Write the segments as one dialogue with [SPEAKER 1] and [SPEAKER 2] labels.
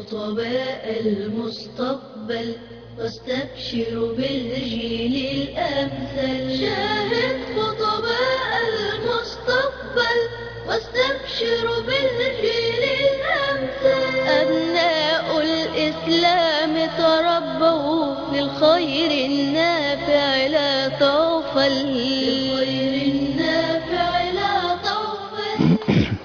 [SPEAKER 1] خطباء المستقبل واستبشروا بالجيل الأمثل شاهد خطباء المستقبل واستبشروا بالجيل الأمثل أبناء الإسلام تربوا في الخير النافع لا طوفل في الخير النافع لا طوفل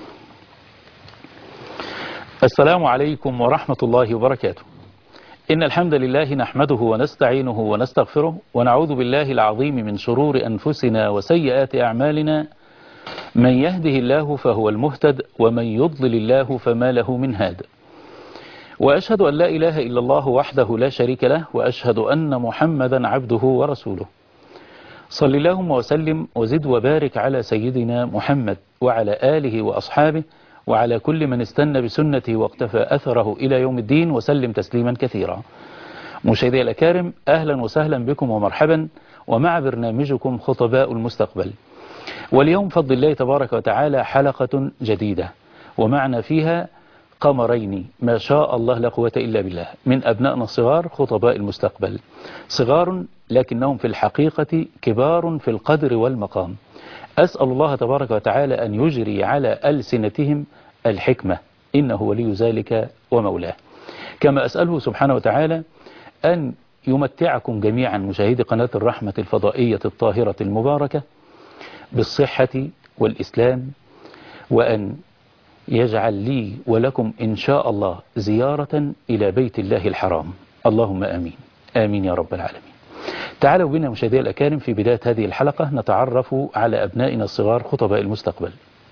[SPEAKER 2] السلام عليكم ورحمة الله وبركاته إن الحمد لله نحمده ونستعينه ونستغفره ونعوذ بالله العظيم من شرور أنفسنا وسيئات أعمالنا من يهده الله فهو المهتد ومن يضلل الله فما له من هاد وأشهد أن لا إله إلا الله وحده لا شريك له وأشهد أن محمدا عبده ورسوله صل اللهم وسلم وزد وبارك على سيدنا محمد وعلى آله وأصحابه وعلى كل من استنى بسنته واقتفى أثره إلى يوم الدين وسلم تسليما كثيرا مشاهدي الأكارم أهلا وسهلا بكم ومرحبا ومع برنامجكم خطباء المستقبل واليوم فضل الله تبارك وتعالى حلقة جديدة ومعنا فيها قمرين ما شاء الله لا قوة إلا بالله من أبنائنا الصغار خطباء المستقبل صغار لكنهم في الحقيقة كبار في القدر والمقام أسأل الله تبارك وتعالى أن يجري على ألسنتهم الحكمة إنه ولي ذلك ومولاه كما أسأله سبحانه وتعالى أن يمتعكم جميعا مشاهدي قناة الرحمة الفضائية الطاهرة المباركة بالصحة والإسلام وأن يجعل لي ولكم إن شاء الله زيارة إلى بيت الله الحرام اللهم آمين آمين يا رب العالمين تعالوا بنا مشاهدي الأكارم في بداية هذه الحلقة نتعرف على أبنائنا الصغار خطباء المستقبل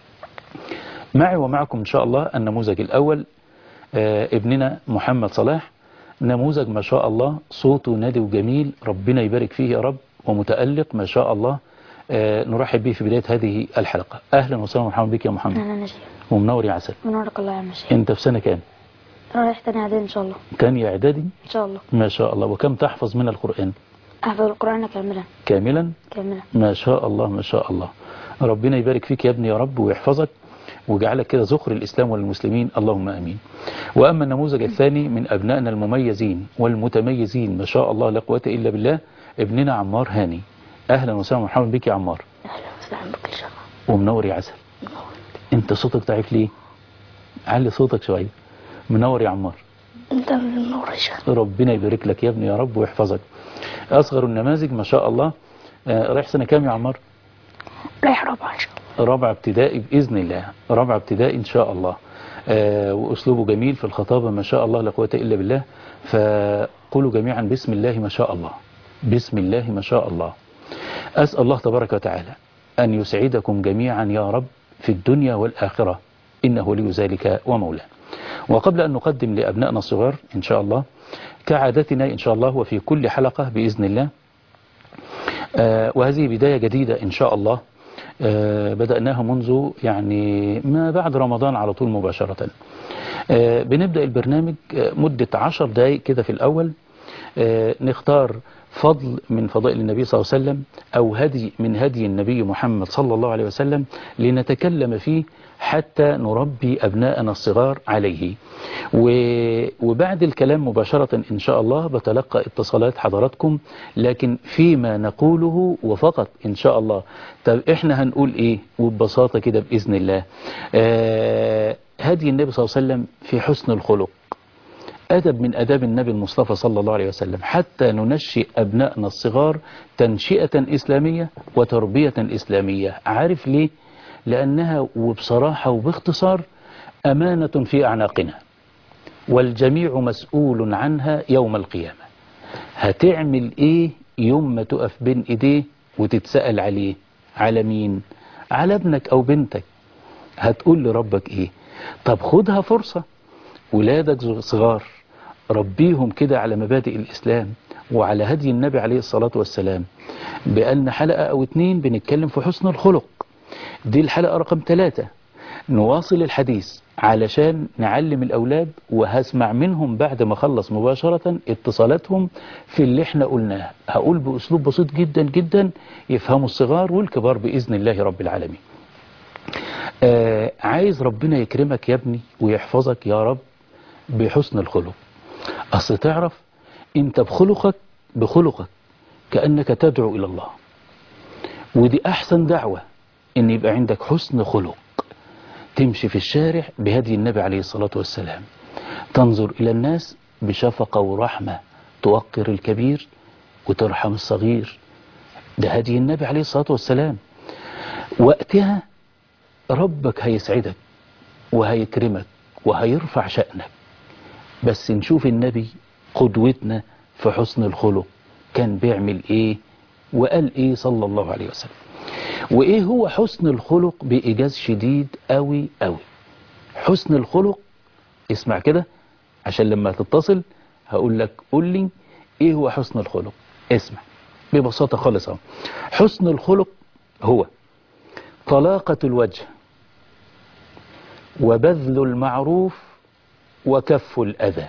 [SPEAKER 2] معي ومعكم إن شاء الله النموذج الأول آه ابننا محمد صلاح نموذج ما شاء الله صوته نادي وجميل ربنا يبارك فيه يا رب ومتألق ما شاء الله آه نرحب به في بداية هذه الحلقة أهلا وسهلا ومرحبا بك يا محمد
[SPEAKER 3] اهلا يا شيخ
[SPEAKER 2] ومنور يا عسل
[SPEAKER 3] منورك الله يا عم شيخ
[SPEAKER 2] أنت في سنة كام
[SPEAKER 3] رايح تاني اعدادي ان شاء الله
[SPEAKER 2] تاني إعدادي
[SPEAKER 3] ان شاء الله
[SPEAKER 2] ما شاء الله وكم تحفظ من القرآن
[SPEAKER 3] احفظ القران كاملا
[SPEAKER 2] كاملا
[SPEAKER 3] كاملا
[SPEAKER 2] ما شاء الله ما شاء الله ربنا يبارك فيك يا ابني يا رب ويحفظك ويجعلك كده ذخر الإسلام والمسلمين اللهم أمين وأما النموذج الثاني من أبنائنا المميزين والمتميزين ما شاء الله لا قوة إلا بالله ابننا عمار هاني أهلا وسهلا ومرحبا بك يا عمار
[SPEAKER 3] اهلا وسهلا بك ان شاء الله
[SPEAKER 2] ومنور يا عسل انت صوتك ضعيف ليه علي صوتك شوية منور يا عمار
[SPEAKER 3] انت منور يا شيخ
[SPEAKER 2] ربنا يبارك لك يا ابني يا رب ويحفظك أصغر النماذج ما شاء الله آه، رايح سنة كام يا عمار
[SPEAKER 3] رايح رابعه ان شاء الله
[SPEAKER 2] رابعة ابتدائي بإذن الله رابعة ابتدائي إن شاء الله آه وأسلوبه جميل في الخطابة ما شاء الله لا قوة إلا بالله فقولوا جميعا بسم الله ما شاء الله بسم الله ما شاء الله أسأل الله تبارك وتعالى أن يسعدكم جميعا يا رب في الدنيا والآخرة إنه ولي ذلك ومولاه وقبل أن نقدم لأبنائنا الصغار إن شاء الله كعادتنا إن شاء الله وفي كل حلقة بإذن الله آه وهذه بداية جديدة إن شاء الله آه بدأناها منذ يعني ما بعد رمضان على طول مباشرة آه بنبدأ البرنامج آه مدة عشر دقائق كده في الأول آه نختار فضل من فضائل النبي صلى الله عليه وسلم أو هدي من هدي النبي محمد صلى الله عليه وسلم لنتكلم فيه حتى نربي أبناءنا الصغار عليه و- وبعد الكلام مباشرة إن شاء الله بتلقى اتصالات حضراتكم لكن فيما نقوله وفقط إن شاء الله طب إحنا هنقول إيه وببساطة كده بإذن الله آه هدي النبي صلى الله عليه وسلم في حسن الخلق أدب من أداب النبي المصطفى صلى الله عليه وسلم حتى ننشئ أبنائنا الصغار تنشئة إسلامية وتربية إسلامية عارف ليه؟ لأنها وبصراحة وباختصار أمانة في أعناقنا والجميع مسؤول عنها يوم القيامة هتعمل إيه يوم ما تقف بين إيديه وتتسأل عليه على مين؟ على ابنك أو بنتك هتقول لربك إيه؟ طب خدها فرصة ولادك صغار ربيهم كده على مبادئ الإسلام وعلى هدي النبي عليه الصلاة والسلام بقالنا حلقة أو اتنين بنتكلم في حسن الخلق دي الحلقة رقم ثلاثة نواصل الحديث علشان نعلم الأولاد وهسمع منهم بعد ما أخلص مباشرة اتصالاتهم في اللي احنا قلناه هقول بأسلوب بسيط جدا جدا يفهموا الصغار والكبار بإذن الله رب العالمين آه عايز ربنا يكرمك يا ابني ويحفظك يا رب بحسن الخلق أصل تعرف أنت بخلقك بخلقك كأنك تدعو إلى الله ودي أحسن دعوة أن يبقى عندك حسن خلق تمشي في الشارع بهدي النبي عليه الصلاة والسلام تنظر إلى الناس بشفقة ورحمة توقر الكبير وترحم الصغير ده هدي النبي عليه الصلاة والسلام وقتها ربك هيسعدك وهيكرمك وهيرفع شأنك بس نشوف النبي قدوتنا في حسن الخلق كان بيعمل ايه وقال ايه صلى الله عليه وسلم وايه هو حسن الخلق بإيجاز شديد قوي قوي حسن الخلق اسمع كده عشان لما تتصل هقول لك قول لي ايه هو حسن الخلق اسمع ببساطة خالص اهو حسن الخلق هو طلاقة الوجه وبذل المعروف وكف الأذى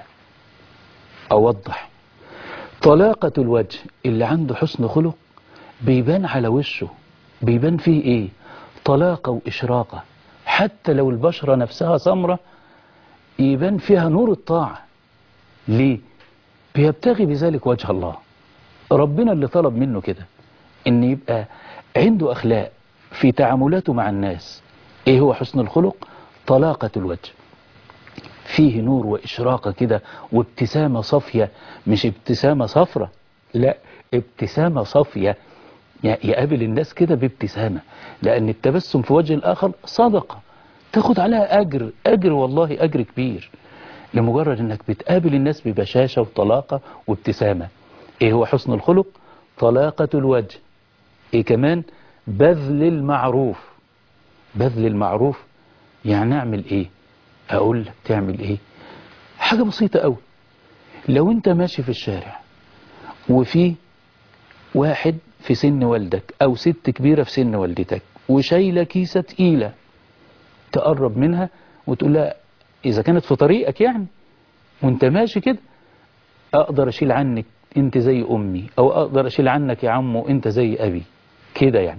[SPEAKER 2] أوضح طلاقة الوجه اللي عنده حسن خلق بيبان على وشه بيبان فيه ايه طلاقة وإشراقة حتى لو البشرة نفسها سمرة يبان فيها نور الطاعة ليه بيبتغي بذلك وجه الله ربنا اللي طلب منه كده ان يبقى عنده أخلاق في تعاملاته مع الناس ايه هو حسن الخلق طلاقة الوجه فيه نور وإشراقة كده وابتسامة صافية مش ابتسامة صفرة لا ابتسامة صافية يقابل الناس كده بابتسامة لأن التبسم في وجه الآخر صدقة تاخد عليها أجر أجر والله أجر كبير لمجرد أنك بتقابل الناس ببشاشة وطلاقة وابتسامة إيه هو حسن الخلق طلاقة الوجه إيه كمان بذل المعروف بذل المعروف يعني أعمل إيه أقول لك تعمل إيه حاجة بسيطة أوي لو أنت ماشي في الشارع وفي واحد في سن والدك أو ست كبيرة في سن والدتك وشايلة كيسة تقيلة تقرب منها وتقول لها إذا كانت في طريقك يعني وانت ماشي كده أقدر أشيل عنك أنت زي أمي أو أقدر أشيل عنك يا عمو أنت زي أبي كده يعني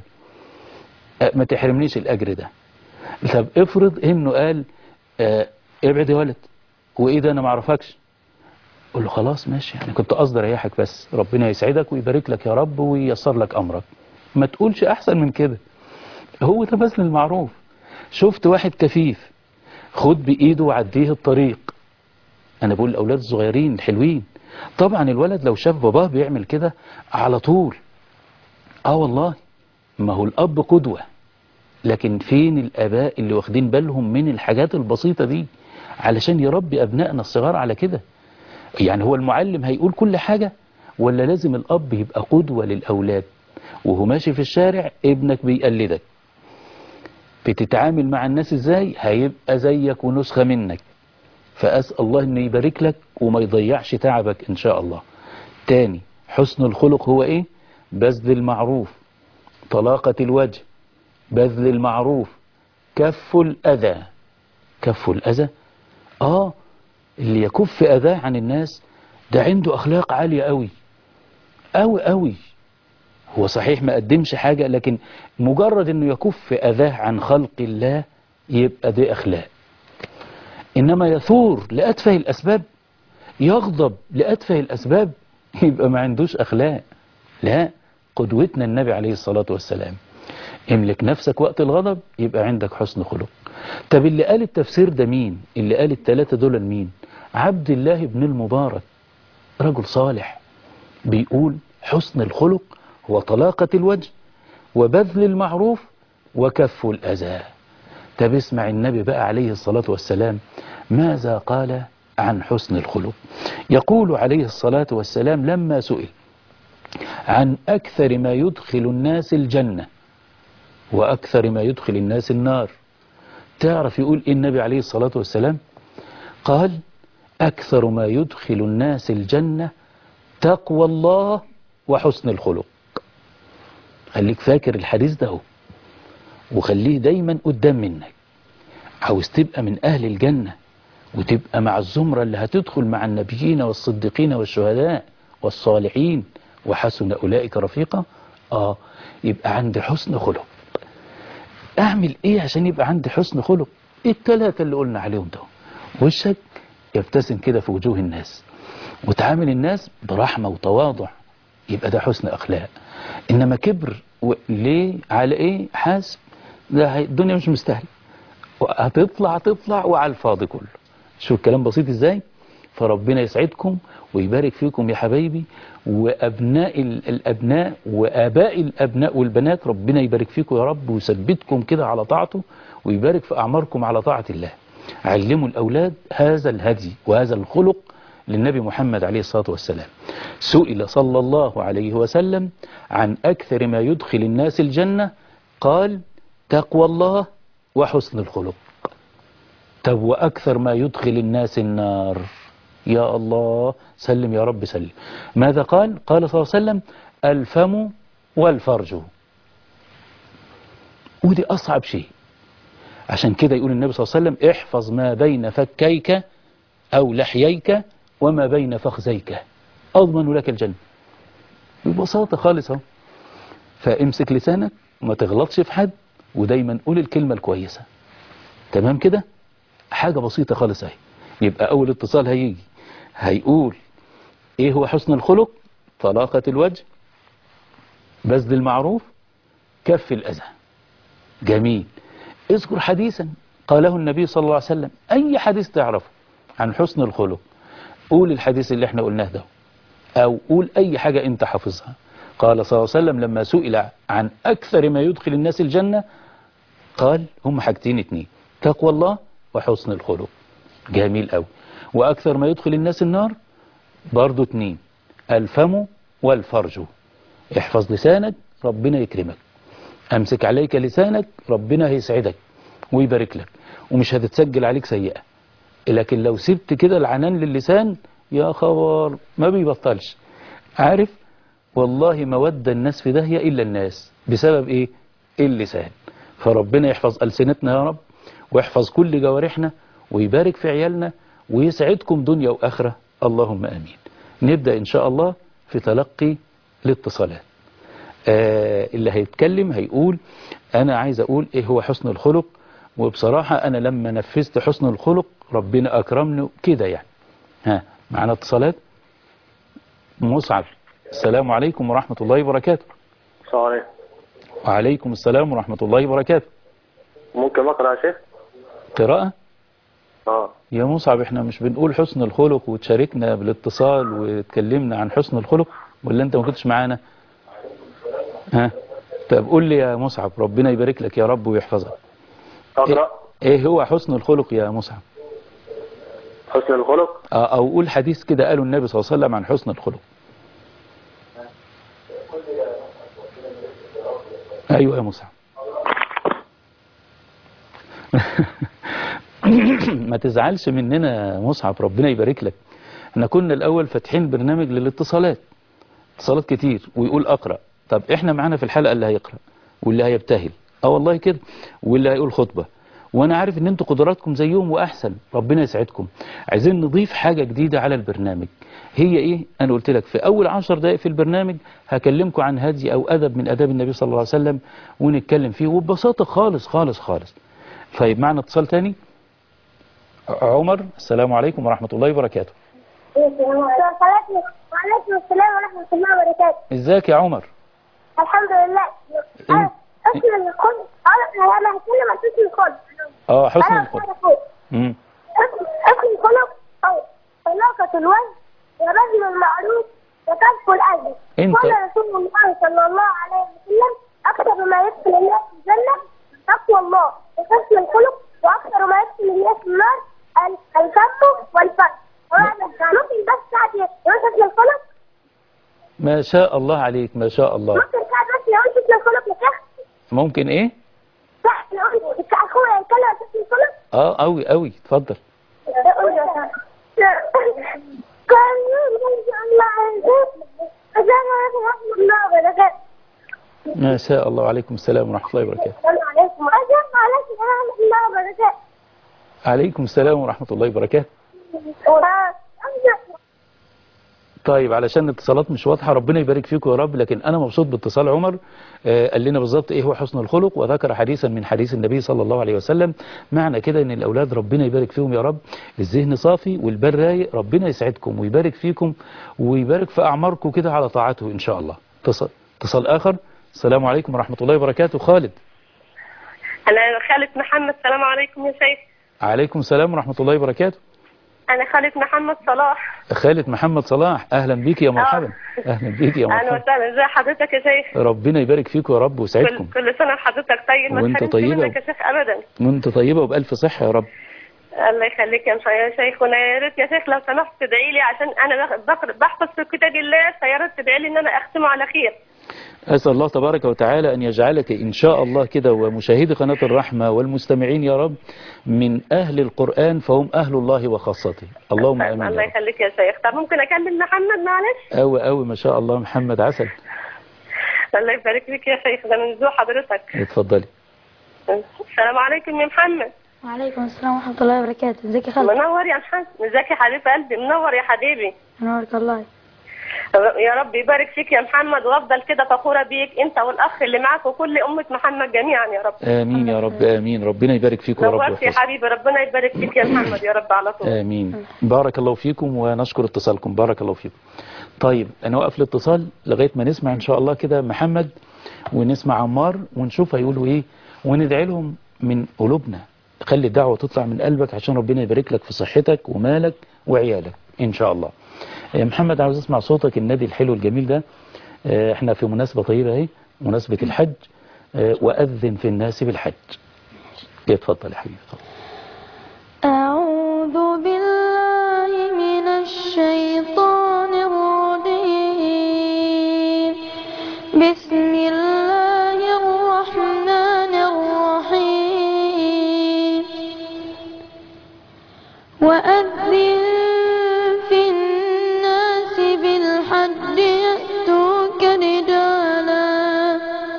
[SPEAKER 2] ما تحرمنيش الأجر ده طب افرض إنه قال اه ابعد يا ولد وإيه ده أنا ما اعرفكش قول له خلاص ماشي يعني كنت قصدي اريحك بس ربنا يسعدك ويبارك لك يا رب وييسر لك امرك ما تقولش احسن من كده هو ده بذل المعروف شفت واحد كفيف خد بايده وعديه الطريق انا بقول الاولاد الصغيرين الحلوين طبعا الولد لو شاف باباه بيعمل كده على طول اه والله ما هو الاب قدوة لكن فين الاباء اللي واخدين بالهم من الحاجات البسيطة دي علشان يربي ابنائنا الصغار على كده يعني هو المعلم هيقول كل حاجة ولا لازم الأب يبقى قدوة للأولاد وهو ماشي في الشارع ابنك بيقلدك بتتعامل مع الناس ازاي هيبقى زيك ونسخة منك فأسأل الله انه يبارك لك وما يضيعش تعبك ان شاء الله تاني حسن الخلق هو ايه بذل المعروف طلاقة الوجه بذل المعروف كف الأذى كف الأذى آه اللي يكف أذاه عن الناس ده عنده أخلاق عالية قوي قوي قوي هو صحيح ما قدمش حاجة لكن مجرد انه يكف أذاه عن خلق الله يبقى دي أخلاق إنما يثور لأتفه الأسباب يغضب لأتفه الأسباب يبقى ما عندوش أخلاق لا قدوتنا النبي عليه الصلاة والسلام املك نفسك وقت الغضب يبقى عندك حسن خلق طب اللي قال التفسير ده مين اللي قال التلاتة دول مين عبد الله بن المبارك رجل صالح بيقول حسن الخلق هو طلاقة الوجه وبذل المعروف وكف الأذى طب اسمع النبي بقى عليه الصلاة والسلام ماذا قال عن حسن الخلق يقول عليه الصلاة والسلام لما سئل عن أكثر ما يدخل الناس الجنة وأكثر ما يدخل الناس النار تعرف يقول إيه النبي عليه الصلاة والسلام قال أكثر ما يدخل الناس الجنة تقوى الله وحسن الخلق خليك فاكر الحديث ده وخليه دايما قدام منك عاوز تبقى من أهل الجنة وتبقى مع الزمرة اللي هتدخل مع النبيين والصديقين والشهداء والصالحين وحسن أولئك رفيقا آه يبقى عندي حسن خلق أعمل إيه عشان يبقى عندي حسن خلق التلاتة اللي قلنا عليهم ده وشك يبتسم كده في وجوه الناس وتعامل الناس برحمة وتواضع يبقى ده حسن أخلاق إنما كبر و... ليه على إيه حاسب ده هي- الدنيا مش مستاهله هتطلع هتطلع وعلى الفاضي كله شوف الكلام بسيط ازاي فربنا يسعدكم ويبارك فيكم يا حبايبي وابناء ال- الابناء واباء الابناء والبنات ربنا يبارك فيكم يا رب ويثبتكم كده على طاعته ويبارك في اعماركم على طاعه الله علموا الاولاد هذا الهدي وهذا الخلق للنبي محمد عليه الصلاه والسلام سئل صلى الله عليه وسلم عن اكثر ما يدخل الناس الجنه قال تقوى الله وحسن الخلق طب وأكثر ما يدخل الناس النار يا الله سلم يا رب سلم ماذا قال قال صلى الله عليه وسلم الفم والفرج ودي أصعب شيء عشان كده يقول النبي صلى الله عليه وسلم احفظ ما بين فكيك أو لحييك وما بين فخذيك أضمن لك الجنة ببساطة خالص اهو فامسك لسانك وما تغلطش في حد ودايما قول الكلمة الكويسة تمام كده حاجة بسيطة خالص اهي يبقى أول اتصال هيجي هيقول إيه هو حسن الخلق طلاقة الوجه بذل المعروف كف الأذى جميل اذكر حديثا قاله النبي صلى الله عليه وسلم أي حديث تعرفه عن حسن الخلق قول الحديث اللي احنا قلناه ده أو قول أي حاجة أنت حافظها قال صلى الله عليه وسلم لما سئل عن أكثر ما يدخل الناس الجنة قال هم حاجتين اتنين تقوى الله وحسن الخلق جميل قوي وأكثر ما يدخل الناس النار برضو اتنين الفم والفرج احفظ لسانك ربنا يكرمك أمسك عليك لسانك ربنا هيسعدك ويبارك لك ومش هتتسجل عليك سيئة لكن لو سبت كده العنان للسان يا خبر ما بيبطلش عارف والله ما ودى الناس في داهية إلا الناس بسبب إيه اللسان فربنا يحفظ ألسنتنا يا رب ويحفظ كل جوارحنا ويبارك في عيالنا ويسعدكم دنيا وآخرة اللهم آمين نبدأ إن شاء الله في تلقي الاتصالات آه اللي هيتكلم هيقول أنا عايز أقول إيه هو حسن الخلق وبصراحة أنا لما نفذت حسن الخلق ربنا أكرمني كده يعني ها معنا اتصالات مصعب السلام عليكم ورحمة الله وبركاته
[SPEAKER 4] السلام عليكم
[SPEAKER 2] وعليكم السلام ورحمة الله وبركاته
[SPEAKER 4] ممكن اقرا يا شيخ؟
[SPEAKER 2] قراءة
[SPEAKER 4] اه
[SPEAKER 2] يا مصعب احنا مش بنقول حسن الخلق وتشاركنا بالاتصال وتكلمنا عن حسن الخلق ولا انت ما كنتش معانا ها طب قول لي يا مصعب ربنا يبارك لك يا رب ويحفظك
[SPEAKER 4] اقرا
[SPEAKER 2] ايه هو حسن الخلق يا مصعب
[SPEAKER 4] حسن الخلق
[SPEAKER 2] آه، او قول حديث كده قاله النبي صلى الله عليه وسلم عن حسن الخلق ايوه يا مصعب ما تزعلش مننا يا مصعب ربنا يبارك لك احنا كنا الاول فاتحين برنامج للاتصالات اتصالات كتير ويقول اقرا طب احنا معانا في الحلقه اللي هيقرا واللي هيبتهل اه والله كده واللي هيقول خطبه وانا عارف ان انتوا قدراتكم زيهم واحسن ربنا يسعدكم عايزين نضيف حاجه جديده على البرنامج هي ايه انا قلت لك في اول عشر دقائق في البرنامج هكلمكم عن هدي او ادب من اداب النبي صلى الله عليه وسلم ونتكلم فيه وببساطه خالص خالص خالص طيب معنا اتصال تاني عمر السلام عليكم ورحمه الله وبركاته
[SPEAKER 5] وعليكم السلام ورحمة الله وبركاته
[SPEAKER 2] ازيك يا عمر
[SPEAKER 5] الحمد لله أنا حسن الخلق أنا أنا هتكلم عن حسن الخلق
[SPEAKER 2] اه حسن
[SPEAKER 5] أنا
[SPEAKER 2] الخلق
[SPEAKER 5] أقول
[SPEAKER 2] امم
[SPEAKER 5] حسن حسن الخلق أو طلاقة الوجه وبذل المعروف وكف الأذى
[SPEAKER 2] أنت-
[SPEAKER 5] قال رسول الله صلى الله عليه وسلم أكثر ما يدخل الناس الجنة تقوى الله وحسن الخلق وأكثر ما يدخل الناس النار ال- الكف والفرد ممكن بس ساعة يقول حسن الخلق
[SPEAKER 2] ما شاء الله عليك ما شاء الله
[SPEAKER 5] ممكن ساعة بس يقول حسن الخلق يا شيخ
[SPEAKER 2] ممكن ايه
[SPEAKER 5] صح يقول أخويا يتكلم عن حسن الخلق
[SPEAKER 2] اه قوي قوي اتفضل
[SPEAKER 5] كان الله
[SPEAKER 2] ما شاء الله وعليكم السلام ورحمه الله وبركاته
[SPEAKER 5] السلام عليكم أجل عليكم ورحمة الله وبركاته
[SPEAKER 2] عليكم السلام ورحمه الله وبركاته طيب علشان الاتصالات مش واضحة ربنا يبارك فيكم يا رب لكن أنا مبسوط باتصال عمر آه، قال لنا بالظبط إيه هو حسن الخلق وذكر حديثا من حديث النبي صلى الله عليه وسلم معنى كده إن الأولاد ربنا يبارك فيهم يا رب الذهن صافي والبال رايق ربنا يسعدكم ويبارك فيكم ويبارك في أعماركم كده على طاعته إن شاء الله اتصال اتصال آخر السلام عليكم ورحمة الله وبركاته خالد
[SPEAKER 6] أنا خالد محمد السلام عليكم يا شيخ
[SPEAKER 2] عليكم السلام ورحمة الله وبركاته
[SPEAKER 6] أنا خالد محمد صلاح
[SPEAKER 2] خالد محمد صلاح أهلا بيك يا مرحبا أهلا بيك يا
[SPEAKER 6] أهلا
[SPEAKER 2] مرحبا
[SPEAKER 6] وسهلا ازي حضرتك يا شيخ
[SPEAKER 2] ربنا يبارك فيكم يا رب
[SPEAKER 6] كل,
[SPEAKER 2] ويسعدكم
[SPEAKER 6] كل سنة وحضرتك طيب ما
[SPEAKER 2] وانت
[SPEAKER 6] تحرمش
[SPEAKER 2] طيبة.
[SPEAKER 6] منك يا شيخ أبدا
[SPEAKER 2] وانت طيبة وبألف صحة يا رب
[SPEAKER 6] الله يخليك يا يا شيخ وانا يا ريت يا شيخ لو سمحت تدعي لي عشان انا بق- بقرا بحفظ في كتاب الله فيا ريت تدعي لي ان انا اختمه على خير
[SPEAKER 2] أسأل الله تبارك وتعالى أن يجعلك إن شاء الله كده ومشاهدي قناة الرحمة والمستمعين يا رب من أهل القرآن فهم أهل الله وخاصته اللهم آمين
[SPEAKER 6] الله
[SPEAKER 2] يا رب.
[SPEAKER 6] يخليك يا شيخ طب ممكن اكلم محمد معلش
[SPEAKER 2] أوي أوي ما شاء الله محمد عسل
[SPEAKER 6] الله يبارك فيك يا شيخ ده من ذوق حضرتك
[SPEAKER 2] اتفضلي
[SPEAKER 6] السلام عليكم يا محمد
[SPEAKER 3] وعليكم السلام ورحمة الله وبركاته ازيك يا خالد
[SPEAKER 6] منور يا محمد ازيك يا حبيب قلبي منور يا حبيبي
[SPEAKER 3] نورك الله
[SPEAKER 6] يا رب يبارك فيك يا محمد وافضل كده فخوره بيك انت والاخ اللي معاك وكل امه محمد جميعا يا رب
[SPEAKER 2] آمين يا رب آمين ربنا يبارك فيكم يا رب
[SPEAKER 6] نورت يا
[SPEAKER 2] ويحفظكم.
[SPEAKER 6] حبيبي ربنا يبارك فيك يا محمد يا رب على طول
[SPEAKER 2] آمين بارك الله فيكم ونشكر اتصالكم بارك الله فيكم طيب أنا واقف الاتصال لغاية ما نسمع إن شاء الله كده محمد ونسمع عمار ونشوف هيقولوا إيه وندعي لهم من قلوبنا خلي الدعوة تطلع من قلبك عشان ربنا يبارك لك في صحتك ومالك وعيالك إن شاء الله يا محمد عاوز أسمع صوتك النادي الحلو الجميل ده آه، احنا في مناسبة طيبة اهي مناسبة الحج آه، وأذن في الناس بالحج اتفضل يا حبيبي اتفضل.
[SPEAKER 1] أعوذ بالله من الشيطان الرجيم بسم الله الرحمن الرحيم وأذن في الناس بالحج يأتوك رجالا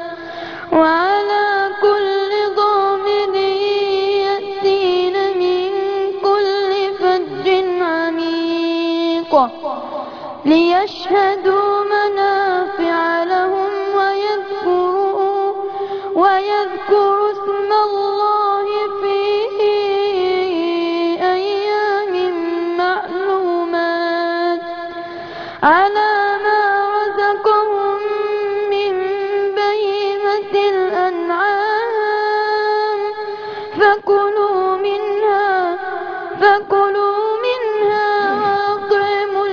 [SPEAKER 1] وعلى كل ضامر يأتين من كل فج عميق ليشهدوا منافع لهم ويذكروا ويذكروا اسم الله في أيام معلومات على ما رزقهم من بهيمة الأنعام فكلوا منها فكلوا منها وأطعموا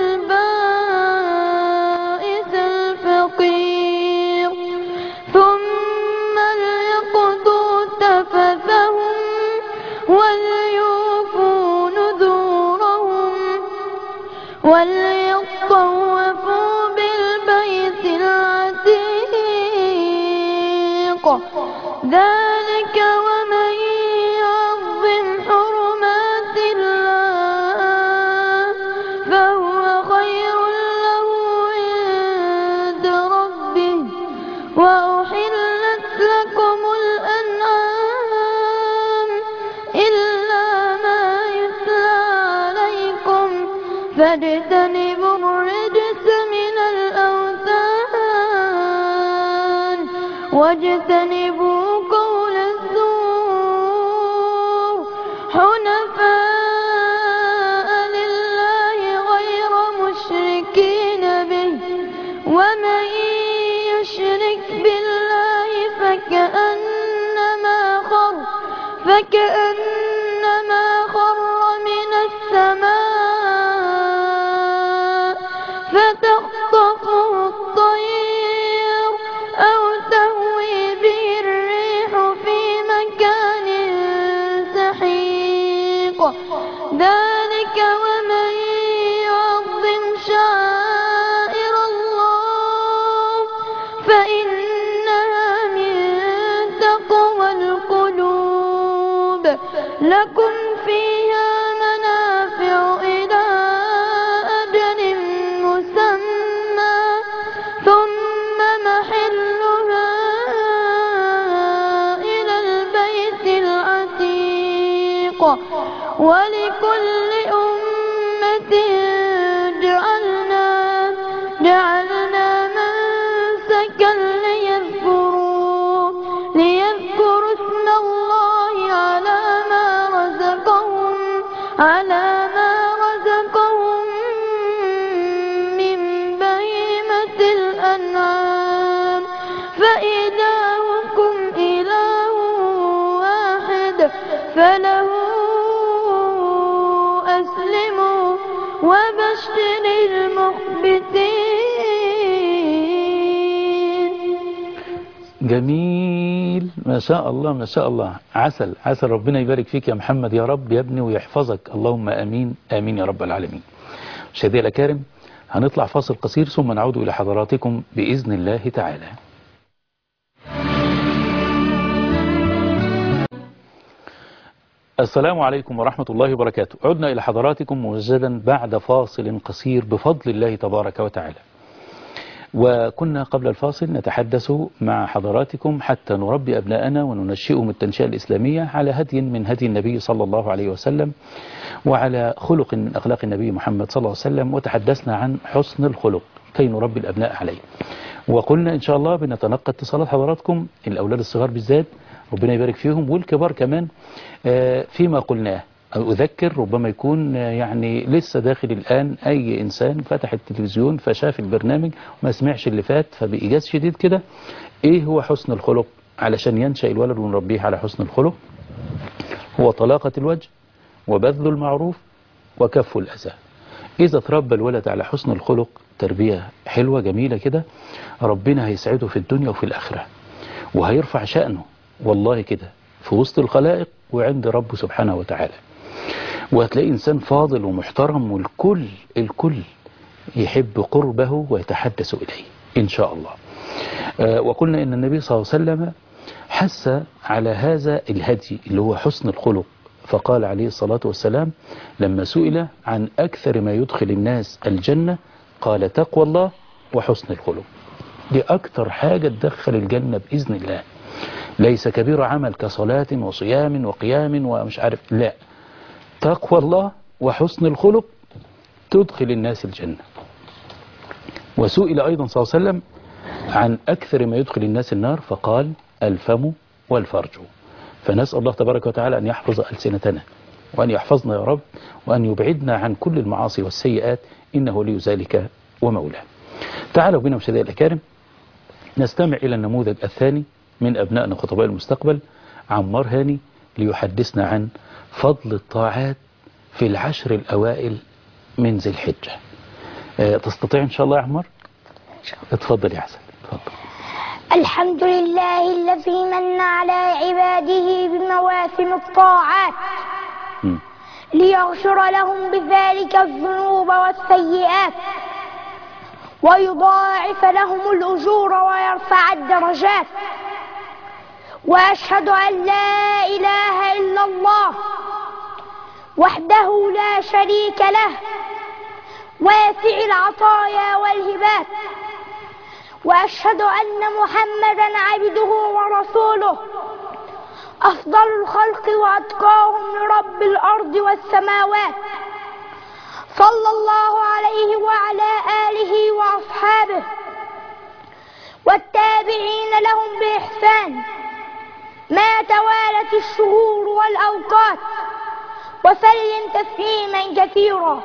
[SPEAKER 1] البائس الفقير ثم ليقضوا تفثهم وليوفوا نذورهم وليطوفوا بالبيت العتيق ذلك ومن يعظم حرمات الله فهو خير له عند ربه وأحلت لكم الأنعام إلا ما يتلى عليكم فاجتنبوا الرجس من الأوثان واجتنبوا قول الزور حنفاء لله غير مشركين به ومن يشرك بالله فكأنما خر فكأنما خر من السماء فتخطفه الطير أو تهوي به الريح في مكان سحيق ذلك ومن يعظم شعائر الله فإنها من تقوى القلوب لكم فيها منافع إلى أجل مسمى ثم محلها إلى البيت العتيق ولكل أمة جعلنا فله أسلموا وبشر المخبتين
[SPEAKER 2] جميل ما شاء الله ما شاء الله عسل عسل ربنا يبارك فيك يا محمد يا رب يا ابني ويحفظك اللهم امين امين يا رب العالمين مشاهدي الاكارم هنطلع فاصل قصير ثم نعود الى حضراتكم باذن الله تعالى السلام عليكم ورحمة الله وبركاته عدنا إلى حضراتكم مجددا بعد فاصل قصير بفضل الله تبارك وتعالى وكنا قبل الفاصل نتحدث مع حضراتكم حتى نربي أبناءنا وننشئهم التنشئة الإسلامية على هدي من هدي النبي صلى الله عليه وسلم وعلى خلق من أخلاق النبي محمد صلى الله عليه وسلم وتحدثنا عن حسن الخلق كي نربي الأبناء عليه وقلنا إن شاء الله بنتلقى اتصالات حضراتكم الأولاد الصغار بالذات ربنا يبارك فيهم والكبار كمان آه، فيما قلناه أو أذكر ربما يكون آه، يعني لسه داخل الآن أي إنسان فتح التلفزيون فشاف البرنامج وما سمعش اللي فات فبإيجاز شديد كده إيه هو حسن الخلق علشان ينشأ الولد ونربيه على حسن الخلق هو طلاقة الوجه وبذل المعروف وكف الأذى إذا تربى الولد على حسن الخلق تربية حلوة جميلة كده ربنا هيسعده في الدنيا وفي الآخرة وهيرفع شأنه والله كده في وسط الخلائق وعند ربه سبحانه وتعالى وهتلاقي إنسان فاضل ومحترم والكل الكل يحب قربه ويتحدث إليه إن شاء الله آه، وقلنا إن النبي صلى الله عليه وسلم حث على هذا الهدي اللي هو حسن الخلق فقال عليه الصلاة والسلام لما سئل عن أكثر ما يدخل الناس الجنة قال تقوى الله وحسن الخلق دي أكثر حاجة تدخل الجنة بإذن الله ليس كبير عمل كصلاة وصيام وقيام ومش عارف لا تقوى الله وحسن الخلق تدخل الناس الجنة وسئل أيضا صلى الله عليه وسلم عن أكثر ما يدخل الناس النار فقال الفم والفرج فنسأل الله تبارك وتعالى أن يحفظ ألسنتنا وأن يحفظنا يا رب وأن يبعدنا عن كل المعاصي والسيئات إنه لي ذلك ومولاه تعالوا بنا مشاهدينا الأكارم نستمع إلى النموذج الثاني من أبنائنا خطباء المستقبل عمار هاني ليحدثنا عن فضل الطاعات في العشر الأوائل من ذي الحجة آه، تستطيع إن شاء الله يا عمار اتفضل يا حسن اتفضل
[SPEAKER 5] الحمد لله الذي من على عباده بمواسم الطاعات
[SPEAKER 2] مم.
[SPEAKER 5] ليغفر لهم بذلك الذنوب والسيئات ويضاعف لهم الأجور ويرفع الدرجات وأشهد أن لا إله إلا الله وحده لا شريك له واسع العطايا والهبات وأشهد أن محمدا عبده ورسوله أفضل الخلق وأتقاهم لرب الأرض والسماوات صلى الله عليه وعلى آله وأصحابه والتابعين لهم بإحسان ما توالت الشهور والأوقات وسلم تسليما كثيرا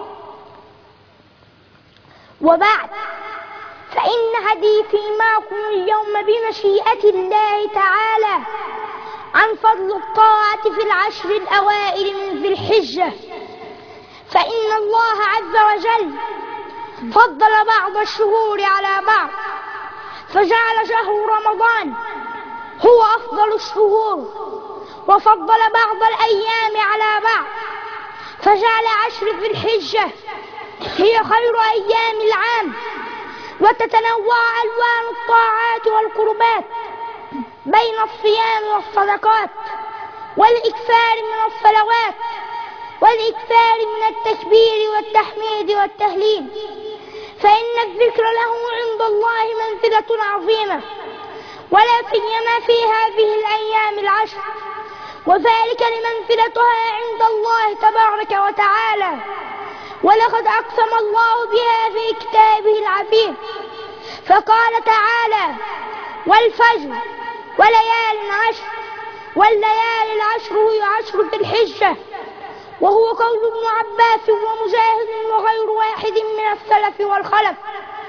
[SPEAKER 5] وبعد فإن حديثي معكم اليوم بمشيئة الله تعالى عن فضل الطاعة في العشر الأوائل من ذي الحجة فإن الله عز وجل فضل بعض الشهور على بعض فجعل شهر رمضان هو أفضل الشهور وفضل بعض الأيام على بعض فجعل عشر ذي الحجة هي خير أيام العام وتتنوع ألوان الطاعات والقربات بين الصيام والصدقات والإكثار من الصلوات والإكثار من التكبير والتحميد والتهليل فإن الذكر له عند الله منزلة عظيمة ولا سيما في هذه الأيام العشر وذلك لمنزلتها عند الله تبارك وتعالى ولقد أقسم الله بها في كتابه العزيز فقال تعالى والفجر وليال عشر والليالي العشر هي عشر ذي الحجة وهو قول ابن عباس ومجاهد وغير واحد من السلف والخلف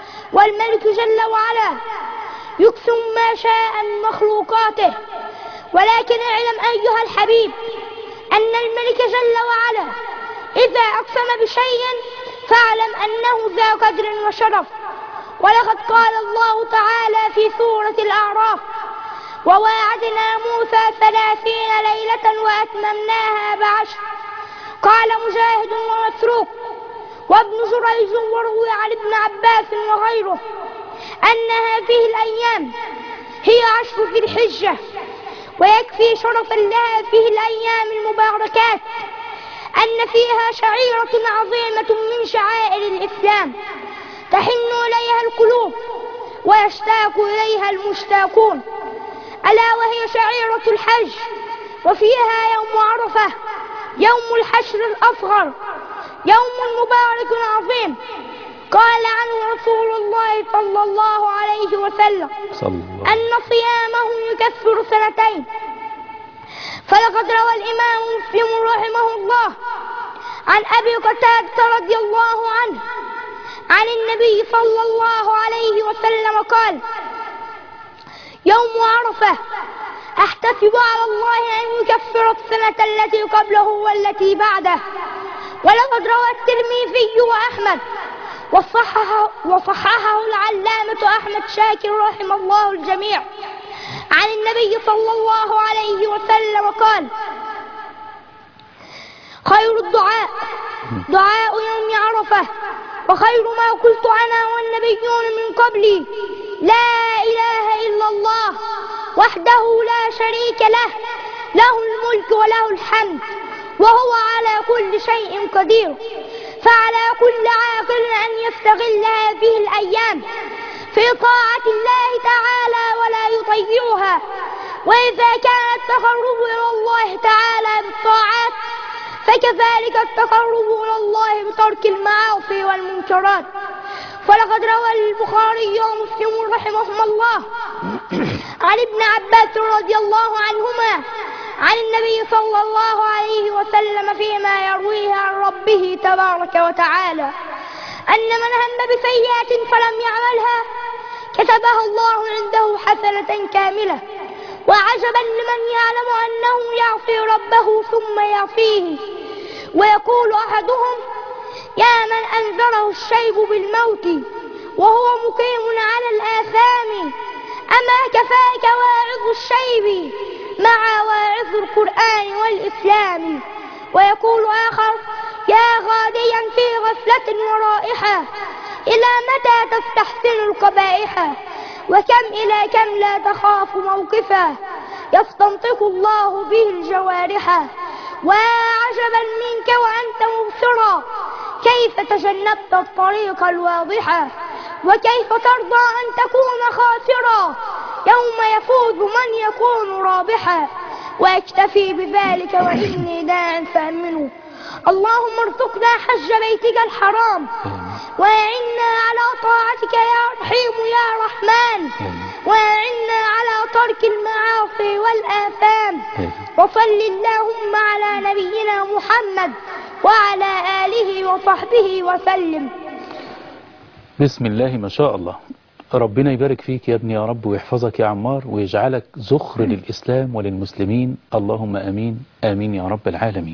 [SPEAKER 5] والملك جل وعلا يقسم ما شاء من مخلوقاته ولكن اعلم أيها الحبيب أن الملك جل وعلا إذا أقسم بشيء فاعلم أنه ذا قدر وشرف ولقد قال الله تعالى في سورة الأعراف وواعدنا موسى ثلاثين ليلة وأتممناها بعشر قال مجاهد ومسروق وابن جريج وروي عن ابن عباس وغيره أن هذه الأيام هي عشر ذي الحجة ويكفي شرفا لها فيه الأيام المباركات أن فيها شعيرة عظيمة من شعائر الإسلام تحن إليها القلوب ويشتاق إليها المشتاقون ألا وهي شعيرة الحج وفيها يوم عرفة يوم الحشر الأصغر يوم مبارك عظيم قال عنه رسول الله صلى الله عليه وسلم
[SPEAKER 2] صلى الله
[SPEAKER 5] أن صيامه يكفر سنتين فلقد روى الإمام مسلم رحمه الله عن أبي قتادة رضي الله عنه عن النبي صلى الله عليه وسلم قال يوم عرفة أحتسب على الله أن يكفر السنة التي قبله والتي بعده ولقد روى الترمذي وأحمد وصححه, وصححه العلامة أحمد شاكر رحمه الله الجميع عن النبي صلى الله عليه وسلم قال خير الدعاء دعاء يوم عرفة وخير ما قلت أنا والنبيون من قبلي لا إله إلا الله وحده لا شريك له له الملك وله الحمد وهو على كل شيء قدير فعلى كل عاقل أن يستغل هذه الأيام في طاعة الله تعالى ولا يضيعها وإذا كان التقرب إلى الله تعالى بالطاعات فكذلك التقرب إلى الله بترك المعاصي والمنكرات فلقد روى البخاري ومسلم رحمهما الله عن ابن عباس رضي الله عنهما عن النبي صلى الله عليه وسلم فيما يرويه عن ربه تبارك وتعالى أن من هم بسيئة فلم يعملها كتبها الله عنده حسنة كاملة وعجبا لمن يعلم أنه يعصي ربه ثم يعصيه ويقول أحدهم يا من أنذره الشيب بالموت وهو مقيم على الآثام أما كفاك واعظ الشيب مع واعظ القرآن والإسلام ويقول آخر يا غاديا في غفلة ورائحة إلى متى تستحسن القبائح وكم إلى كم لا تخاف موقفا يستنطق الله به الجوارح وعجبا منك وأنت مبصرا كيف تجنبت الطريق الواضحة وكيف ترضى أن تكون خاسرا يوم يفوز من يكون رابحا وأكتفي بذلك وإني داع فأمنه اللهم ارزقنا حج بيتك الحرام وأعنا على طاعتك يا رحيم يا رحمن وأعنا على ترك المعاصي والآثام وصل اللهم على نبينا محمد وعلى آله وصحبه وسلم
[SPEAKER 2] بسم الله ما شاء الله ربنا يبارك فيك يا ابني يا رب ويحفظك يا عمار ويجعلك ذخر للإسلام وللمسلمين اللهم أمين آمين يا رب العالمين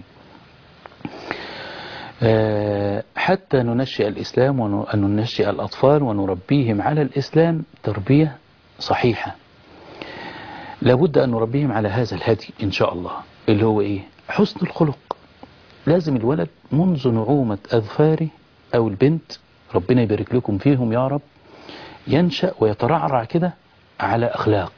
[SPEAKER 2] آه، حتى ننشئ الإسلام وأن ننشئ الأطفال ونربيهم على الإسلام تربية صحيحة لابد أن نربيهم على هذا الهدي إن شاء الله اللي هو إيه حسن الخلق لازم الولد منذ نعومة أظفاره أو البنت ربنا يبارك لكم فيهم يا رب ينشأ ويترعرع كده على أخلاق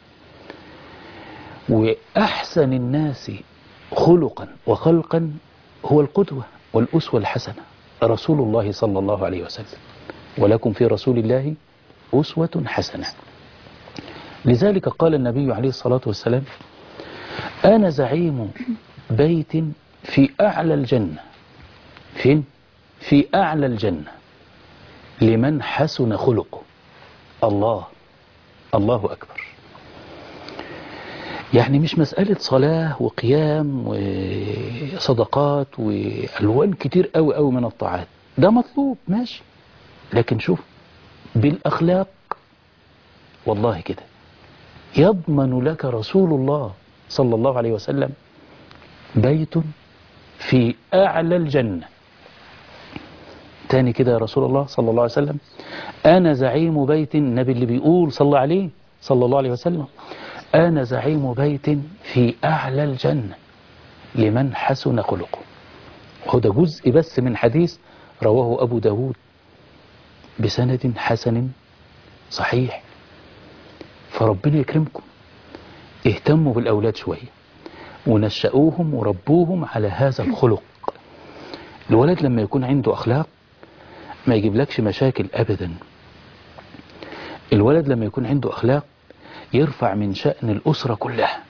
[SPEAKER 2] وأحسن الناس خلقا وخلقا هو القدوة والأسوة الحسنة رسول الله صلى الله عليه وسلم ولكم في رسول الله أسوة حسنة لذلك قال النبي عليه الصلاة والسلام أنا زعيم بيت في أعلى الجنة فين؟ في أعلى الجنة لمن حسن خلقه الله الله أكبر يعني مش مسألة صلاة وقيام وصدقات وألوان كتير قوي قوي من الطاعات ده مطلوب ماشي لكن شوف بالأخلاق والله كده يضمن لك رسول الله صلى الله عليه وسلم بيت في أعلى الجنة تاني كده يا رسول الله صلى الله عليه وسلم أنا زعيم بيت النبي اللي بيقول صلى عليه صلى الله عليه وسلم أنا زعيم بيت في أعلى الجنة لمن حسن خلقه وهو ده جزء بس من حديث رواه أبو داود بسند حسن صحيح فربنا يكرمكم اهتموا بالأولاد شوية ونشأوهم وربوهم على هذا الخلق الولد لما يكون عنده أخلاق ما يجيبلكش مشاكل أبدا الولد لما يكون عنده أخلاق يرفع من شأن الأسرة كلها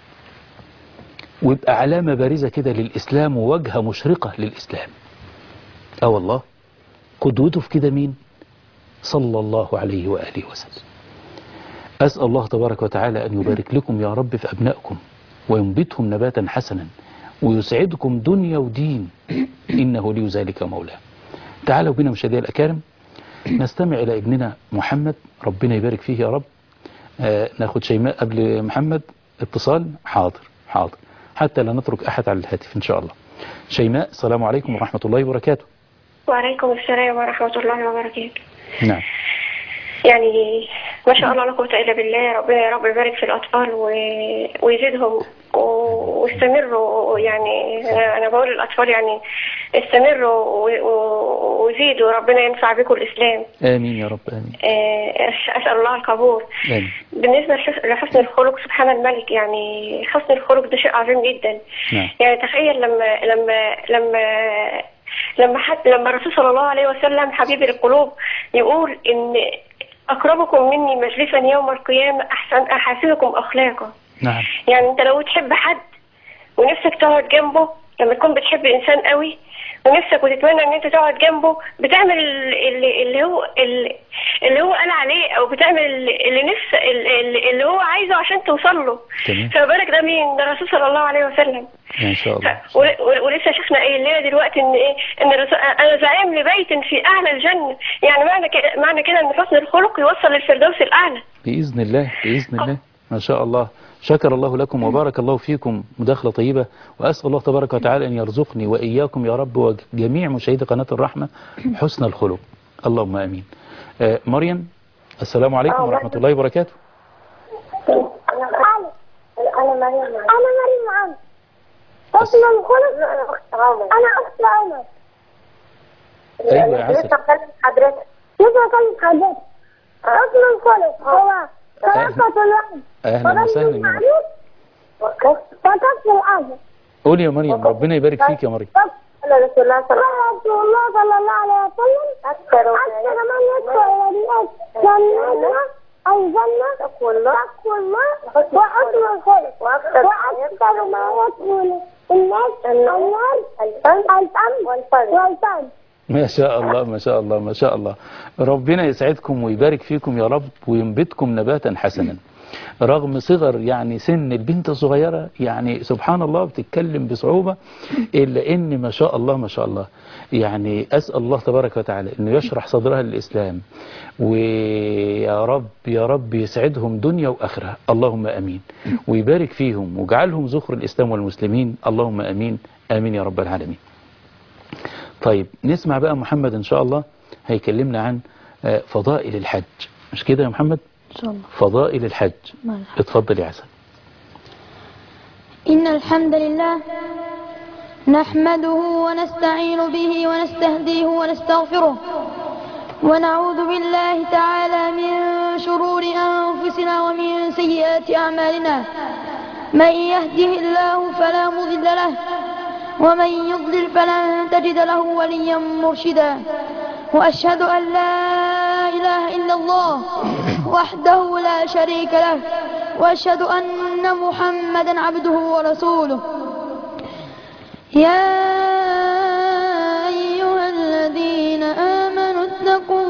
[SPEAKER 2] ويبقى علامة بارزة كده للإسلام ووجهة مشرقة للإسلام اه والله قدوته في كده مين صلى الله عليه وآله وسلم أسأل الله تبارك وتعالى أن يبارك لكم يا رب في أبنائكم وينبتهم نباتا حسنا ويسعدكم دنيا ودين إنه لي ذلك مولاه تعالوا بنا مشاهدي الأكارم نستمع إلى ابننا محمد ربنا يبارك فيه يا رب آه ناخد شيماء قبل محمد اتصال حاضر حاضر حتى لا نترك أحد على الهاتف إن شاء الله شيماء السلام عليكم ورحمة الله وبركاته
[SPEAKER 6] وعليكم السلام ورحمة الله وبركاته
[SPEAKER 2] نعم
[SPEAKER 6] يعني ما شاء الله لا قوة إلا بالله ربنا يا رب يبارك في الأطفال و... ويزيدهم و- واستمروا يعني أنا بقول للأطفال يعني استمروا و- و- وزيدوا ربنا ينفع بكم الإسلام
[SPEAKER 2] آمين يا رب آمين
[SPEAKER 6] آه، أسأل الله القبول
[SPEAKER 2] آمين
[SPEAKER 6] بالنسبة لحس- لحسن الخلق سبحان الملك يعني حسن الخلق ده شيء عظيم جدا
[SPEAKER 2] نعم
[SPEAKER 6] يعني تخيل لما لما لما لما حد لما الرسول صلى الله عليه وسلم حبيب القلوب يقول ان اقربكم مني مجلسا يوم القيامه احسن احاسنكم اخلاقا
[SPEAKER 2] نعم
[SPEAKER 6] يعني انت لو تحب حد ونفسك تقعد جنبه لما تكون بتحب انسان قوي ونفسك وتتمنى ان انت تقعد جنبه بتعمل اللي, اللي هو اللي, اللي هو قال عليه او بتعمل اللي نفس اللي, اللي هو عايزه عشان توصل له
[SPEAKER 2] تمام.
[SPEAKER 6] فما بالك ده مين ده الرسول صلى الله عليه وسلم
[SPEAKER 2] إن شاء الله
[SPEAKER 6] ف- ول- ول- ولسه شفنا ايه الليله دلوقتي ان ايه ان الرسول انا زعيم لبيت في اعلى الجنه يعني معنى كده معنى كده ان حسن الخلق يوصل للفردوس الاعلى
[SPEAKER 2] بإذن الله بإذن الله ما شاء الله شكر الله لكم وبارك الله فيكم مداخلة طيبة وأسأل الله تبارك وتعالى أن يرزقني وإياكم يا رب وجميع مشاهدي قناة الرحمة حسن الخلق اللهم آمين آه مريم السلام عليكم ورحمة الله وبركاته
[SPEAKER 5] أنا أنا مريم أنا مريم عمرو حسن الخلق أنا أخت عمر
[SPEAKER 2] أيوة يا عسل
[SPEAKER 5] لسه بكلم حضرتك لسه بكلم حضرتك حسن الخلق هو صداقة الوالد
[SPEAKER 2] أهلا وسهلا يا مريم
[SPEAKER 5] وكف الأجر
[SPEAKER 2] قولي يا مريم ربنا يبارك فيك يا مريم
[SPEAKER 5] قال رسول الله صلى رسول الله صلى الله عليه وسلم أكثر أكثر من يدخل إلى الناس جنة الجنة تقوى الله تقوى الله وحسن الخلق وأكثر ما يدخل الناس النار الفم والفم
[SPEAKER 2] ما شاء الله ما شاء الله ما شاء الله ربنا يسعدكم ويبارك فيكم يا رب وينبتكم نباتا حسنا رغم صغر يعني سن البنت الصغيرة يعني سبحان الله بتتكلم بصعوبة إلا إن ما شاء الله ما شاء الله يعني أسأل الله تبارك وتعالى أنه يشرح صدرها للإسلام ويا رب يا رب يسعدهم دنيا وآخرة اللهم أمين ويبارك فيهم ويجعلهم ذخر الإسلام والمسلمين اللهم أمين آمين يا رب العالمين طيب نسمع بقى محمد إن شاء الله هيكلمنا عن آه، فضائل الحج مش كده يا محمد
[SPEAKER 3] إن شاء الله
[SPEAKER 2] فضائل الحج
[SPEAKER 3] مرحبا.
[SPEAKER 2] اتفضل يا عسل
[SPEAKER 1] إن الحمد لله نحمده ونستعين به ونستهديه ونستغفره ونعوذ بالله تعالى من شرور أنفسنا ومن سيئات أعمالنا من يهده الله فلا مضل له ومن يضلل فلن تجد له وليا مرشدا وأشهد أن لا إله إلا الله وحده لا شريك له وأشهد أن محمدا عبده ورسوله يا أيها الذين آمنوا اتقوا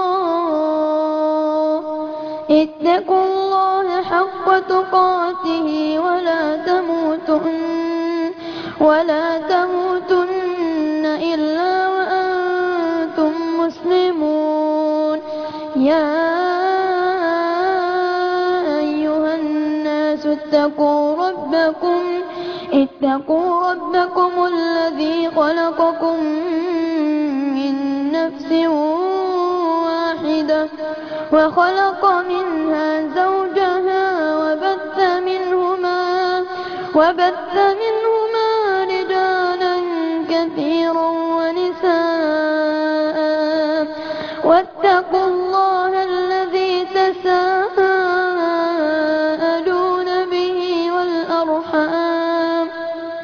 [SPEAKER 1] الله اتقوا الله حق تقاته ولا تموتن ولا تموتن إلا وأنتم مسلمون يا أيها الناس اتقوا ربكم اتقوا ربكم الذي خلقكم من نفس واحدة وخلق منها زوجها وبث منهما وبث منهما رجالا كثيرا ونساء واتقوا الله الذي تساءلون به والأرحام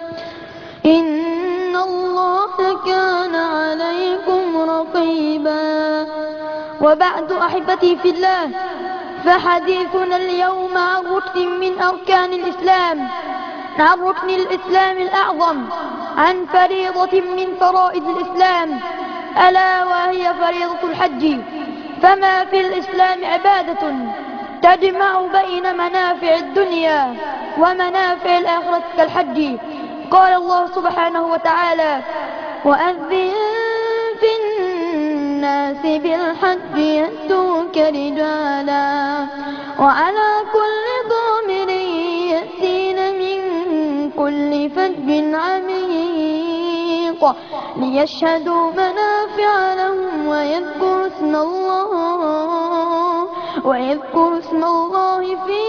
[SPEAKER 1] إن الله كان عليكم رقيبا وبعد أحبتي في الله فحديثنا اليوم عن ركن من أركان الإسلام عن ركن الإسلام الأعظم عن فريضة من فرائض الإسلام ألا وهي فريضة الحج فما في الإسلام عبادة تجمع بين منافع الدنيا ومنافع الآخرة كالحج قال الله سبحانه وتعالى وأذن في الناس بالحج يأتوك رجالا وعلى كل ضامر يأتين من كل فج عميق ليشهدوا منافع لهم ويذكروا اسم الله ويذكروا اسم الله في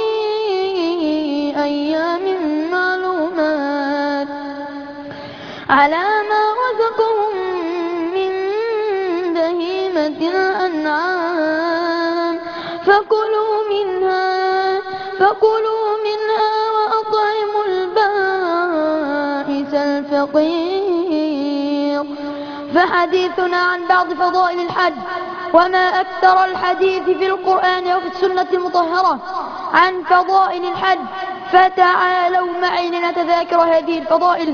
[SPEAKER 1] أيام معلومات على ما رزقهم من بهيمة الأنعام فكلوا منها فكلوا منها وأطعموا البائس الفقير فحديثنا عن بعض فضائل الحج وما أكثر الحديث في القرآن وفي السنة المطهرة عن فضائل الحج فتعالوا معي لنتذاكر هذه الفضائل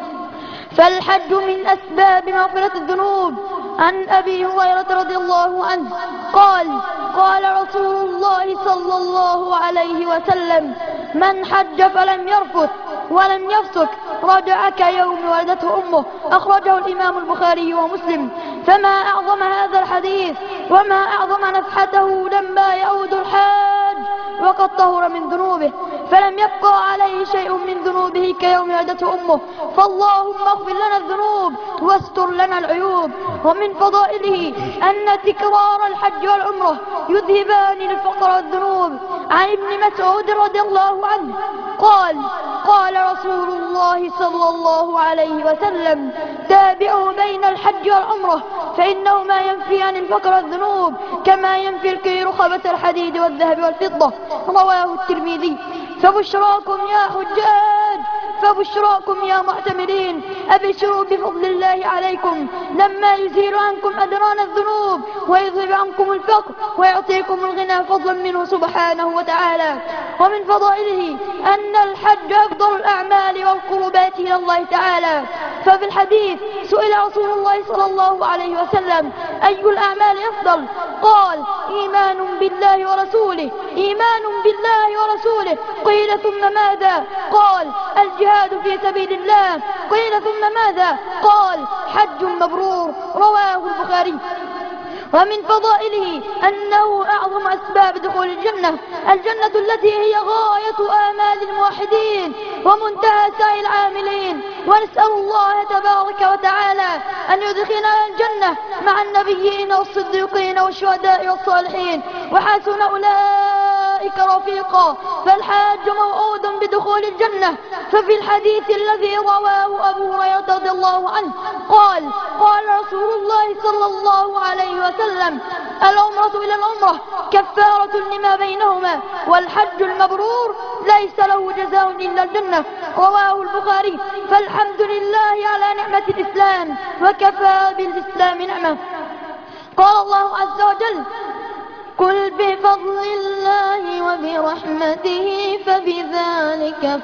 [SPEAKER 1] فالحج من أسباب مغفرة الذنوب عن أبي هريرة رضي الله عنه قال قال رسول الله صلى الله عليه وسلم من حج فلم يرفث ولم يفسك رجع كيوم ولدته أمه أخرجه الإمام البخاري ومسلم فما أعظم هذا الحديث وما أعظم نفحته لما يعود الحاج وقد طهر من ذنوبه فلم يبقى عليه شيء من ذنوبه كيوم ولدته أمه فاللهم اغفر لنا الذنوب واستر لنا العيوب ومن فضائله أن تكرار الحج والعمرة يذهبان الفقر والذنوب عن ابن مسعود رضي الله عنه قال قال رسول الله صلى الله عليه وسلم تابعوا بين الحج والعمرة فإنهما ينفيان الفقر والذنوب كما ينفي الكير خبث الحديد والذهب والفضة رواه الترمذي فبشراكم يا حجاج فبشراكم يا معتمرين أبشروا بفضل الله عليكم لما يزيل عنكم أدران الذنوب ويذهب عنكم الفقر ويعطيكم الغنى فضلا منه سبحانه وتعالى ومن فضائله أن الحج أفضل الأعمال والقربات إلى الله تعالى ففي الحديث سئل رسول الله صلى الله عليه وسلم أي الأعمال أفضل قال إيمان بالله ورسوله إيمان بالله ورسوله قيل ثم ماذا قال الجهاد في سبيل الله قيل ثم ماذا قال حج مبرور رواه البخاري ومن فضائله أنه أعظم أسباب دخول الجنة الجنة التي هي غاية آمال الموحدين ومنتهى سعي العاملين ونسأل الله تبارك وتعالى أن يدخلنا الجنة مع النبيين والصديقين والشهداء والصالحين وحسن أولئك رفيقا فالحاج موعود بدخول الجنة ففي الحديث الذي رواه أبو هريرة رضي الله عنه قال قال رسول الله صلى الله عليه وسلم العمرة إلى العمرة كفارة لما بينهما والحج المبرور ليس له جزاء إلا الجنة رواه البخاري فالحمد لله على نعمة الإسلام وكفى بالإسلام نعمة قال الله عز وجل قل بفضل الله وبرحمته فبذلك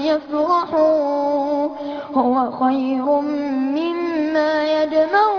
[SPEAKER 1] فليفرحوا هو خير مما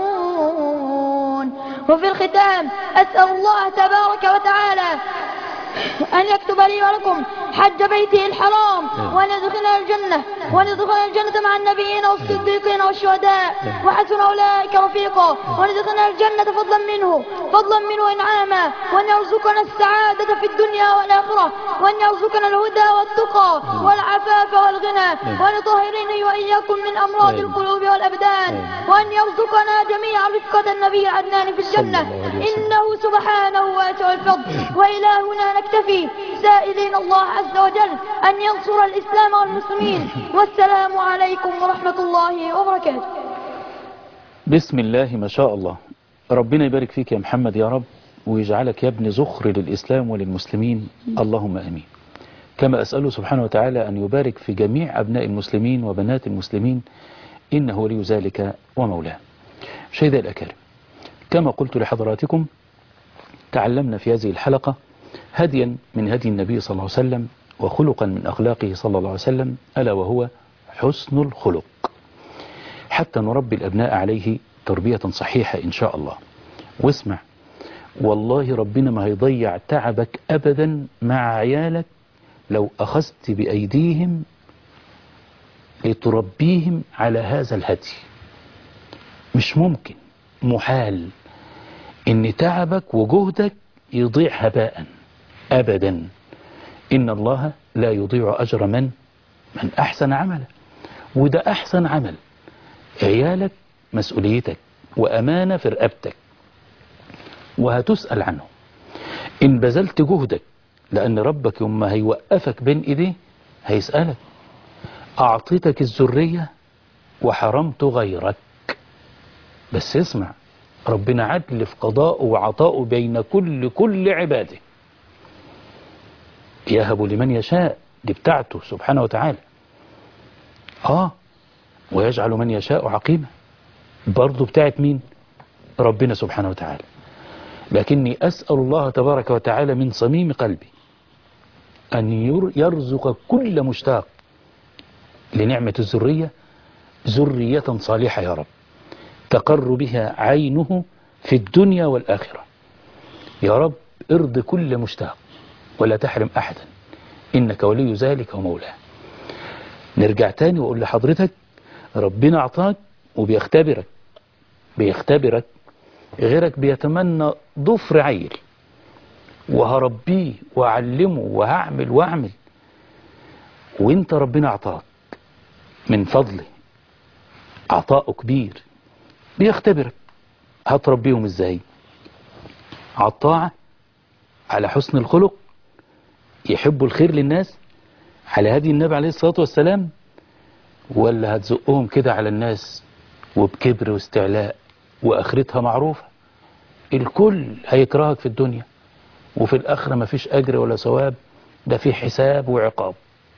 [SPEAKER 1] يجمعون وفي الختام أسأل الله تبارك وتعالى أن يكتب لي ولكم حج بيته الحرام وأن يدخلنا الجنة وأن يدخلنا الجنة مع النبيين والصديقين والشهداء وحسن أولئك رفيقا وأن يدخلنا الجنة فضلا منه فضلا منه إنعاما وأن يرزقنا السعادة في الدنيا والآخرة وأن يرزقنا الهدى والتقى والعفاف والغنى وأن يطهرني وإياكم من أمراض
[SPEAKER 2] آمين.
[SPEAKER 1] القلوب والأبدان وأن يرزقنا جميعا رفقة النبي العدنان في الجنة
[SPEAKER 2] صلى الله عليه وسلم.
[SPEAKER 1] إنه سبحانه واسع الفضل وإلى هنا نكتفي سائلين الله عز وجل أن ينصر الإسلام والمسلمين والسلام عليكم ورحمة الله وبركاته
[SPEAKER 2] بسم الله ما شاء الله ربنا يبارك فيك يا محمد يا رب ويجعلك يا ابن زخر للإسلام وللمسلمين اللهم أمين كما أسأله سبحانه وتعالى أن يبارك في جميع أبناء المسلمين وبنات المسلمين إنه ولي ذلك ومولاه شهد الأكارم كما قلت لحضراتكم تعلمنا في هذه الحلقة هديا من هدي النبي صلى الله عليه وسلم وخلقا من أخلاقه صلى الله عليه وسلم ألا وهو حسن الخلق حتى نربي الأبناء عليه تربية صحيحة إن شاء الله واسمع والله ربنا ما هيضيع تعبك أبدا مع عيالك لو أخذت بأيديهم لتربيهم على هذا الهدي مش ممكن محال ان تعبك وجهدك يضيع هباء ابدا ان الله لا يضيع اجر من من احسن عملا وده احسن عمل عيالك مسؤوليتك وامانه في رقبتك وهتسال عنه ان بذلت جهدك لان ربك يوم ما هيوقفك بين ايديه هيسالك اعطيتك الذريه وحرمت غيرك بس اسمع ربنا عدل في قضاءه وعطاؤه بين كل كل عباده يهب لمن يشاء دي بتاعته سبحانه وتعالى اه ويجعل من يشاء عقيما برضه بتاعت مين ربنا سبحانه وتعالى لكني أسأل الله تبارك وتعالى من صميم قلبي أن ير- يرزق كل مشتاق لنعمة الذرية ذرية صالحة يا رب تقر بها عينه في الدنيا والآخرة يا رب ارض كل مشتاق ولا تحرم أحدا إنك ولي ذلك ومولاه نرجع تاني وأقول لحضرتك ربنا أعطاك وبيختبرك بيختبرك غيرك بيتمنى ضفر عيل وهربيه وأعلمه وهعمل وأعمل وانت ربنا أعطاك من فضله عطاء كبير بيختبرك هتربيهم ازاي على الطاعة على حسن الخلق يحبوا الخير للناس على هدي النبي عليه الصلاة والسلام ولا هتزقهم كده على الناس وبكبر واستعلاء وآخرتها معروفة الكل هيكرهك في الدنيا وفي الآخرة مفيش أجر ولا ثواب ده في حساب وعقاب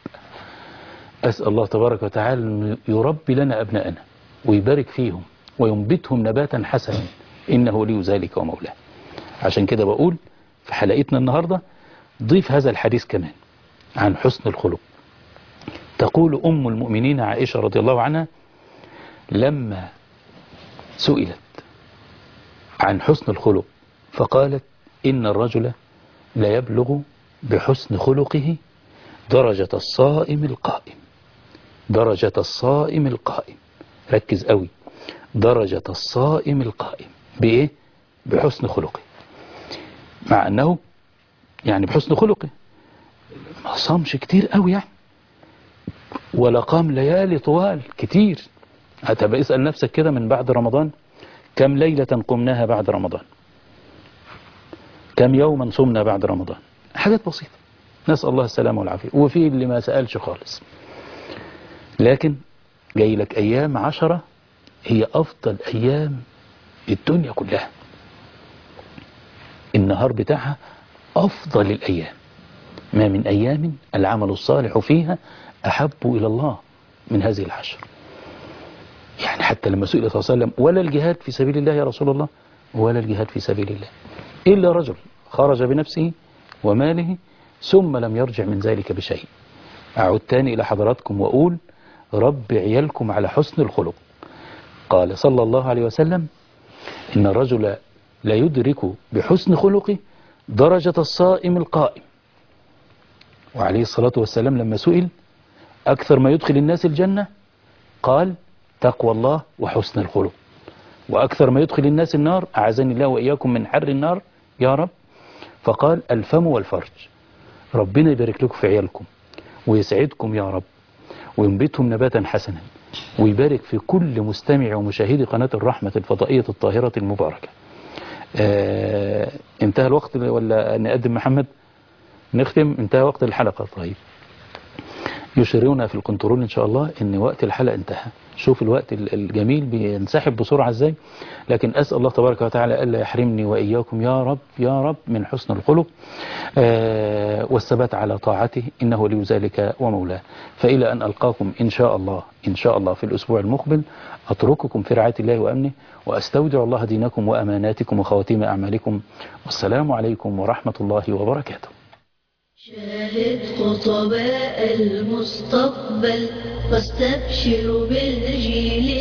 [SPEAKER 2] أسأل الله تبارك وتعالى أن يربي لنا أبناءنا ويبارك فيهم وينبتهم نباتا حسنا إنه ولي ذلك ومولاه عشان كده بقول في حلقتنا النهاردة ضيف هذا الحديث كمان عن حسن الخلق تقول أم المؤمنين عائشة رضي الله عنها لما سئلت عن حسن الخلق فقالت إن الرجل لا يبلغ بحسن خلقه درجة الصائم القائم درجة الصائم القائم ركز قوي درجة الصائم القائم بإيه؟ بحسن خلقه مع أنه يعني بحسن خلقه ما صامش كتير قوي يعني ولا قام ليالي طوال كتير هتبقى اسأل نفسك كده من بعد رمضان كم ليلة قمناها بعد رمضان كم يوما صمنا بعد رمضان حاجات بسيطة نسأل الله السلامة والعافية وفي اللي ما سألش خالص لكن جاي لك أيام عشرة هي أفضل أيام الدنيا كلها النهار بتاعها أفضل الأيام ما من أيام العمل الصالح فيها أحب إلى الله من هذه العشر يعني حتى لما سئل صلى الله عليه وسلم ولا الجهاد في سبيل الله يا رسول الله ولا الجهاد في سبيل الله إلا رجل خرج بنفسه وماله ثم لم يرجع من ذلك بشيء أعود تاني إلى حضراتكم وأقول رب عيالكم على حسن الخلق قال صلى الله عليه وسلم إن الرجل لا يدرك بحسن خلقه درجة الصائم القائم وعليه الصلاة والسلام لما سئل أكثر ما يدخل الناس الجنة قال تقوى الله وحسن الخلق وأكثر ما يدخل الناس النار أعزني الله وإياكم من حر النار يا رب فقال الفم والفرج ربنا يبارك لكم في عيالكم ويسعدكم يا رب وينبتهم نباتا حسنا ويبارك في كل مستمع ومشاهد قناة الرحمة الفضائية الطاهرة المباركة آه انتهى الوقت ولا نقدم محمد نختم انتهى وقت الحلقة طيب يشيرون في الكنترول ان شاء الله ان وقت الحلقة انتهى شوف الوقت ال- الجميل بينسحب بسرعة ازاي لكن اسأل الله تبارك وتعالى الا يحرمني واياكم يا رب يا رب من حسن الخلق آه والثبات على طاعته انه ولي ذلك ومولاه فالى ان القاكم ان شاء الله ان شاء الله في الاسبوع المقبل اترككم في رعاية الله وامنه واستودع الله دينكم واماناتكم وخواتيم اعمالكم والسلام عليكم ورحمة الله وبركاته
[SPEAKER 7] شاهد خطباء المستقبل واستبشر بالجيل